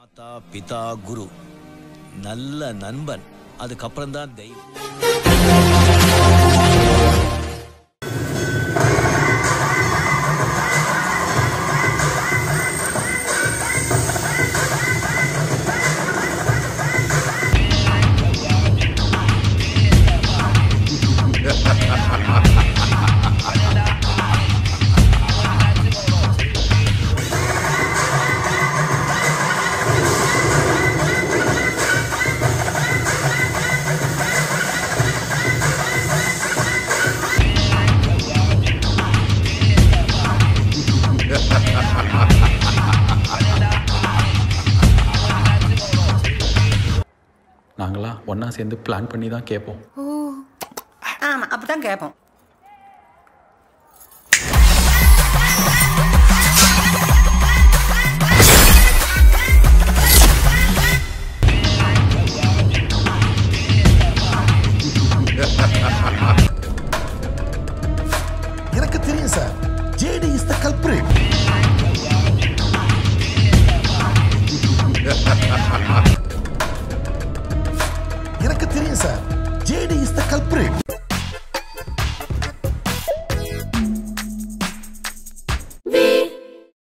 மாதா பிதா குரு நல்ல நண்பன் அதுக்கப்புறம் தான் தெய்வம் நாங்களாம் ஒன்றா சேர்ந்து பிளான் பண்ணி தான் கேட்போம் ஆமா அப்படிதான் கேட்போம்